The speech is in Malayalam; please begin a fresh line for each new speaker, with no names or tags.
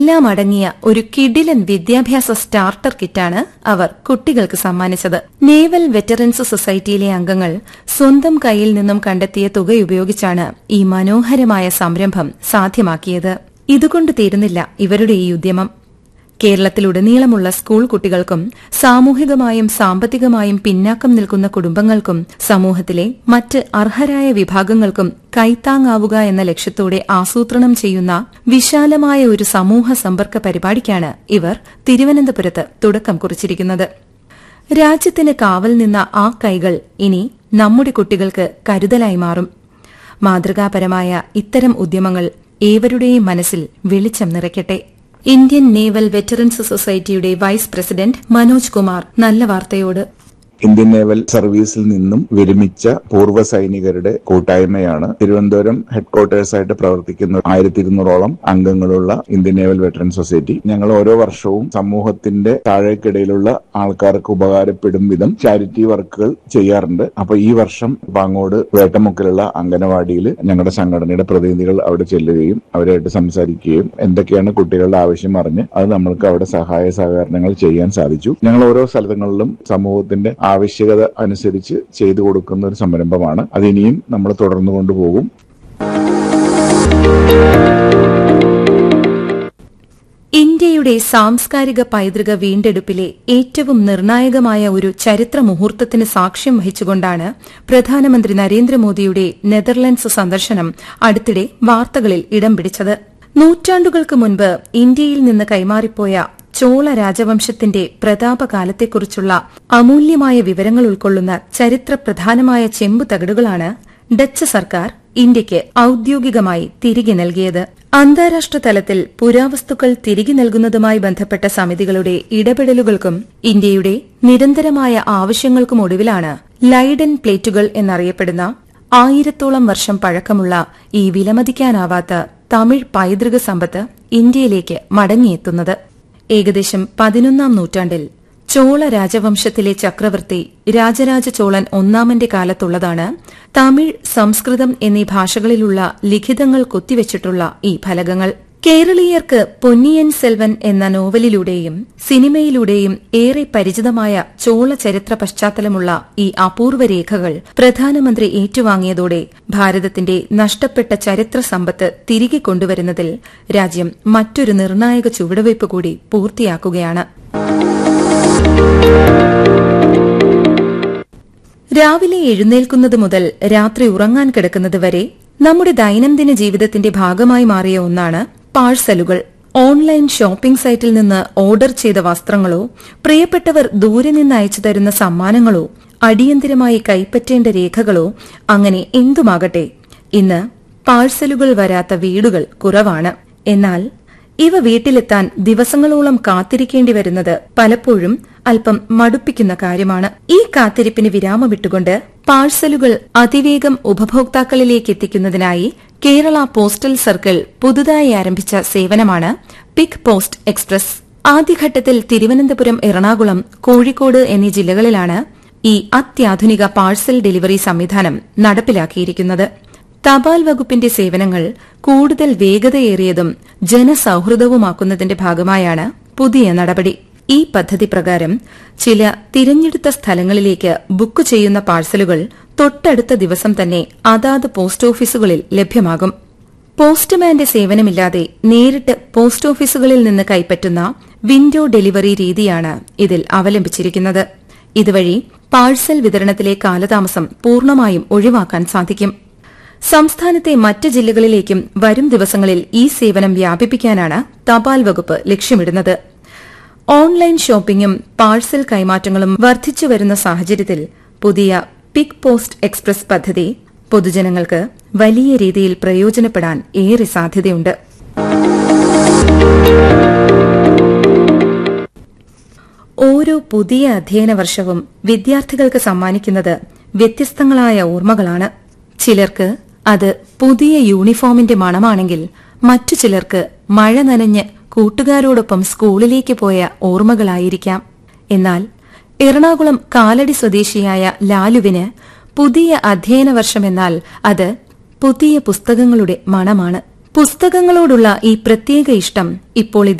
എല്ലാം അടങ്ങിയ ഒരു കിടിലൻ വിദ്യാഭ്യാസ സ്റ്റാർട്ടർ കിറ്റാണ് അവർ കുട്ടികൾക്ക് സമ്മാനിച്ചത് നേവൽ വെറ്ററൻസ് സൊസൈറ്റിയിലെ അംഗങ്ങൾ സ്വന്തം കയ്യിൽ നിന്നും കണ്ടെത്തിയ തുക ഉപയോഗിച്ചാണ് ഈ മനോഹരമായ സംരംഭം സാധ്യമാക്കിയത് ഇതുകൊണ്ട് തീരുന്നില്ല ഇവരുടെ ഈ ഉദ്യമം കേരളത്തിലുടനീളമുള്ള സ്കൂൾ കുട്ടികൾക്കും സാമൂഹികമായും സാമ്പത്തികമായും പിന്നാക്കം നിൽക്കുന്ന കുടുംബങ്ങൾക്കും സമൂഹത്തിലെ മറ്റ് അർഹരായ വിഭാഗങ്ങൾക്കും കൈത്താങ്ങാവുക എന്ന ലക്ഷ്യത്തോടെ ആസൂത്രണം ചെയ്യുന്ന വിശാലമായ ഒരു സമൂഹ സമ്പർക്ക പരിപാടിക്കാണ് ഇവർ തിരുവനന്തപുരത്ത് തുടക്കം കുറിച്ചിരിക്കുന്നത് രാജ്യത്തിന് കാവൽ നിന്ന ആ കൈകൾ ഇനി നമ്മുടെ കുട്ടികൾക്ക് കരുതലായി മാറും മാതൃകാപരമായ ഇത്തരം ഉദ്യമങ്ങൾ ഏവരുടെയും മനസ്സിൽ വെളിച്ചം നിറയ്ക്കട്ടെ ഇന്ത്യൻ നേവൽ വെറ്ററൻസ് സൊസൈറ്റിയുടെ വൈസ് പ്രസിഡന്റ് മനോജ് കുമാർ നല്ല വാർത്തയോട്
ഇന്ത്യൻ നേവൽ സർവീസിൽ നിന്നും വിരമിച്ച പൂർവ്വ സൈനികരുടെ കൂട്ടായ്മയാണ് തിരുവനന്തപുരം ഹെഡ്ക്വാർട്ടേഴ്സ് ആയിട്ട് പ്രവർത്തിക്കുന്ന ആയിരത്തി ഇരുന്നൂറോളം അംഗങ്ങളുള്ള ഇന്ത്യൻ നേവൽ വെറ്ററൻ സൊസൈറ്റി ഞങ്ങൾ ഓരോ വർഷവും സമൂഹത്തിന്റെ താഴേക്കിടയിലുള്ള ആൾക്കാർക്ക് ഉപകാരപ്പെടും വിധം ചാരിറ്റി വർക്കുകൾ ചെയ്യാറുണ്ട് അപ്പൊ ഈ വർഷം പാങ്ങോട് വേട്ടമുക്കിലുള്ള അംഗനവാടിയിൽ ഞങ്ങളുടെ സംഘടനയുടെ പ്രതിനിധികൾ അവിടെ ചെല്ലുകയും അവരായിട്ട് സംസാരിക്കുകയും എന്തൊക്കെയാണ് കുട്ടികളുടെ ആവശ്യം അറിഞ്ഞ് അത് നമ്മൾക്ക് അവിടെ സഹായ സഹകരണങ്ങൾ ചെയ്യാൻ സാധിച്ചു ഞങ്ങൾ ഓരോ സ്ഥലങ്ങളിലും സമൂഹത്തിന്റെ ആവശ്യകത അനുസരിച്ച് ചെയ്തു കൊടുക്കുന്ന ഒരു സംരംഭമാണ് അത് ഇനിയും നമ്മൾ തുടർന്നു കൊണ്ടുപോകും
ഇന്ത്യയുടെ സാംസ്കാരിക പൈതൃക വീണ്ടെടുപ്പിലെ ഏറ്റവും നിർണായകമായ ഒരു ചരിത്ര മുഹൂർത്തത്തിന് സാക്ഷ്യം വഹിച്ചുകൊണ്ടാണ് പ്രധാനമന്ത്രി നരേന്ദ്രമോദിയുടെ നെതർലൻഡ്സ് സന്ദർശനം അടുത്തിടെ വാർത്തകളിൽ ഇടം പിടിച്ചത് നൂറ്റാണ്ടുകൾക്ക് മുൻപ് ഇന്ത്യയിൽ നിന്ന് കൈമാറിപ്പോയ ചോള രാജവംശത്തിന്റെ പ്രതാപകാലത്തെക്കുറിച്ചുള്ള അമൂല്യമായ വിവരങ്ങൾ ഉൾക്കൊള്ളുന്ന ചരിത്രപ്രധാനമായ ചെമ്പു തകിടുകളാണ് ഡച്ച് സർക്കാർ ഇന്ത്യയ്ക്ക് ഔദ്യോഗികമായി തിരികെ നൽകിയത് അന്താരാഷ്ട്ര തലത്തിൽ പുരാവസ്തുക്കൾ തിരികെ നൽകുന്നതുമായി ബന്ധപ്പെട്ട സമിതികളുടെ ഇടപെടലുകൾക്കും ഇന്ത്യയുടെ നിരന്തരമായ ആവശ്യങ്ങൾക്കും ഒടുവിലാണ് ലൈഡൻ പ്ലേറ്റുകൾ എന്നറിയപ്പെടുന്ന ആയിരത്തോളം വർഷം പഴക്കമുള്ള ഈ വിലമതിക്കാനാവാത്ത തമിഴ് പൈതൃക സമ്പത്ത് ഇന്ത്യയിലേക്ക് മടങ്ങിയെത്തുന്നത് ഏകദേശം പതിനൊന്നാം നൂറ്റാണ്ടിൽ ചോള രാജവംശത്തിലെ ചക്രവർത്തി രാജരാജ ചോളൻ ഒന്നാമന്റെ കാലത്തുള്ളതാണ് തമിഴ് സംസ്കൃതം എന്നീ ഭാഷകളിലുള്ള ലിഖിതങ്ങൾ കൊത്തിവച്ചിട്ടുള്ള ഈ ഫലകങ്ങൾ കേരളീയർക്ക് പൊന്നിയൻ സെൽവൻ എന്ന നോവലിലൂടെയും സിനിമയിലൂടെയും ഏറെ പരിചിതമായ ചോള ചരിത്ര പശ്ചാത്തലമുള്ള ഈ അപൂർവ രേഖകൾ പ്രധാനമന്ത്രി ഏറ്റുവാങ്ങിയതോടെ ഭാരതത്തിന്റെ നഷ്ടപ്പെട്ട ചരിത്ര സമ്പത്ത് തിരികെ കൊണ്ടുവരുന്നതിൽ രാജ്യം മറ്റൊരു നിർണായക ചുവടുവയ്പ് കൂടി പൂർത്തിയാക്കുകയാണ് രാവിലെ എഴുന്നേൽക്കുന്നത് മുതൽ രാത്രി ഉറങ്ങാൻ കിടക്കുന്നത് വരെ നമ്മുടെ ദൈനംദിന ജീവിതത്തിന്റെ ഭാഗമായി മാറിയ ഒന്നാണ് പാഴ്സലുകൾ ഓൺലൈൻ ഷോപ്പിംഗ് സൈറ്റിൽ നിന്ന് ഓർഡർ ചെയ്ത വസ്ത്രങ്ങളോ പ്രിയപ്പെട്ടവർ ദൂരെ നിന്ന് അയച്ചു തരുന്ന സമ്മാനങ്ങളോ അടിയന്തിരമായി കൈപ്പറ്റേണ്ട രേഖകളോ അങ്ങനെ എന്തുമാകട്ടെ ഇന്ന് പാഴ്സലുകൾ വരാത്ത വീടുകൾ കുറവാണ് എന്നാൽ ഇവ വീട്ടിലെത്താൻ ദിവസങ്ങളോളം കാത്തിരിക്കേണ്ടി വരുന്നത് പലപ്പോഴും അല്പം മടുപ്പിക്കുന്ന കാര്യമാണ് ഈ കാത്തിരിപ്പിന് വിരാമമിട്ടുകൊണ്ട് പാഴ്സലുകൾ അതിവേഗം ഉപഭോക്താക്കളിലേക്ക് എത്തിക്കുന്നതിനായി കേരള പോസ്റ്റൽ സർക്കിൾ പുതുതായി ആരംഭിച്ച സേവനമാണ് പിക് പോസ്റ്റ് എക്സ്പ്രസ് ആദ്യഘട്ടത്തിൽ തിരുവനന്തപുരം എറണാകുളം കോഴിക്കോട് എന്നീ ജില്ലകളിലാണ് ഈ അത്യാധുനിക പാഴ്സൽ ഡെലിവറി സംവിധാനം നടപ്പിലാക്കിയിരിക്കുന്നത് തപാൽ വകുപ്പിന്റെ സേവനങ്ങൾ കൂടുതൽ വേഗതയേറിയതും ജനസൌഹൃദവുമാക്കുന്നതിന്റെ ഭാഗമായാണ് പുതിയ നടപടി ഈ പദ്ധതി പ്രകാരം ചില തിരഞ്ഞെടുത്ത സ്ഥലങ്ങളിലേക്ക് ബുക്ക് ചെയ്യുന്ന പാഴ്സലുകൾ തൊട്ടടുത്ത ദിവസം തന്നെ അതാത് പോസ്റ്റ് ഓഫീസുകളിൽ ലഭ്യമാകും പോസ്റ്റ്മാന്റെ സേവനമില്ലാതെ നേരിട്ട് പോസ്റ്റ് ഓഫീസുകളിൽ നിന്ന് കൈപ്പറ്റുന്ന വിൻഡോ ഡെലിവറി രീതിയാണ് ഇതിൽ അവലംബിച്ചിരിക്കുന്നത് ഇതുവഴി പാഴ്സൽ വിതരണത്തിലെ കാലതാമസം പൂർണ്ണമായും ഒഴിവാക്കാൻ സാധിക്കും സംസ്ഥാനത്തെ മറ്റ് ജില്ലകളിലേക്കും വരും ദിവസങ്ങളിൽ ഈ സേവനം വ്യാപിപ്പിക്കാനാണ് തപാൽ വകുപ്പ് ലക്ഷ്യമിടുന്നത് ഓൺലൈൻ ഷോപ്പിംഗും പാഴ്സൽ കൈമാറ്റങ്ങളും വർദ്ധിച്ചുവരുന്ന സാഹചര്യത്തിൽ പുതിയ പിക് പോസ്റ്റ് എക്സ്പ്രസ് പദ്ധതി പൊതുജനങ്ങൾക്ക് വലിയ രീതിയിൽ പ്രയോജനപ്പെടാൻ ഏറെ സാധ്യതയുണ്ട് ഓരോ പുതിയ അധ്യയന വർഷവും വിദ്യാർത്ഥികൾക്ക് സമ്മാനിക്കുന്നത് വ്യത്യസ്തങ്ങളായ ഓർമ്മകളാണ് ചിലർക്ക് അത് പുതിയ യൂണിഫോമിന്റെ മണമാണെങ്കിൽ മറ്റു ചിലർക്ക് മഴ നനഞ്ഞ് കൂട്ടുകാരോടൊപ്പം സ്കൂളിലേക്ക് പോയ ഓർമ്മകളായിരിക്കാം എന്നാൽ എറണാകുളം കാലടി സ്വദേശിയായ ലാലുവിന് പുതിയ അധ്യയന വർഷമെന്നാൽ അത് പുതിയ പുസ്തകങ്ങളുടെ മണമാണ് പുസ്തകങ്ങളോടുള്ള ഈ പ്രത്യേക ഇഷ്ടം ഇപ്പോൾ